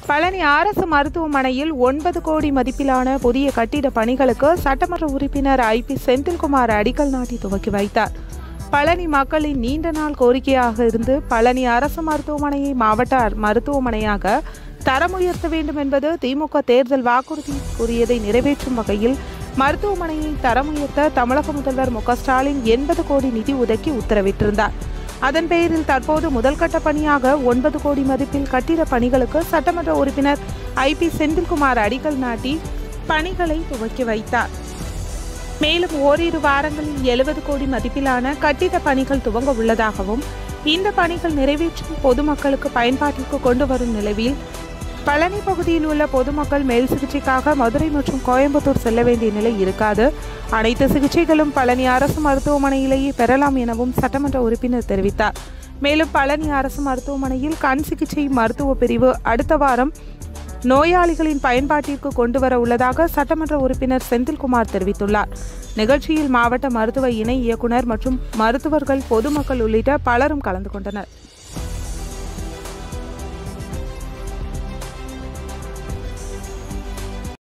பழனி அரசு மருத்துவமனையில் ஒன்பது கோடி மதிப்பிலான புதிய கட்டிட பணிகளுக்கு சட்டமன்ற உறுப்பினர் ஐ பி செந்தில்குமார் அடிக்கல் நாட்டி துவக்கி வைத்தார் பழனி மக்களின் நீண்ட நாள் கோரிக்கையாக இருந்து பழனி அரசு மருத்துவமனையை மாவட்ட மருத்துவமனையாக தரம் உயர்த்த வேண்டும் என்பது திமுக தேர்தல் வாக்குறுதி கூறியதை நிறைவேற்றும் வகையில் மருத்துவமனையை தரம் உயர்த்த தமிழக முதல்வர் மு க ஸ்டாலின் எண்பது கோடி நிதி ஒதுக்கி உத்தரவிட்டிருந்தார் அதன் பேரில் தற்போது முதல்கட்ட பணியாக ஒன்பது கோடி மதிப்பில் கட்டிட பணிகளுக்கு சட்டமன்ற உறுப்பினர் ஐ பி செந்தில்குமார் அடிக்கல் நாட்டி பணிகளை துவக்கி வைத்தார் மேலும் ஓரிரு வாரங்களில் எழுபது கோடி மதிப்பிலான கட்டிட பணிகள் துவங்க உள்ளதாகவும் இந்த பணிகள் நிறைவேற்றும் பொதுமக்களுக்கு பயன்பாட்டிற்கு கொண்டு வரும் நிலையில் பழனி பகுதியில் உள்ள பொதுமக்கள் மேல் சிகிச்சைக்காக மதுரை மற்றும் கோயம்புத்தூர் செல்ல வேண்டிய நிலை இருக்காது அனைத்து சிகிச்சைகளும் பழனி அரசு மருத்துவமனையிலேயே பெறலாம் எனவும் சட்டமன்ற உறுப்பினர் தெரிவித்தார் மேலும் பழனி அரசு மருத்துவமனையில் கண் சிகிச்சை மருத்துவ பிரிவு அடுத்த வாரம் நோயாளிகளின் பயன்பாட்டிற்கு கொண்டு வர உள்ளதாக சட்டமன்ற உறுப்பினர் செந்தில்குமார் தெரிவித்துள்ளார் நிகழ்ச்சியில் மாவட்ட மருத்துவ இணை இயக்குனர் மற்றும் மருத்துவர்கள் பொதுமக்கள் உள்ளிட்ட பலரும் கலந்து கொண்டனர்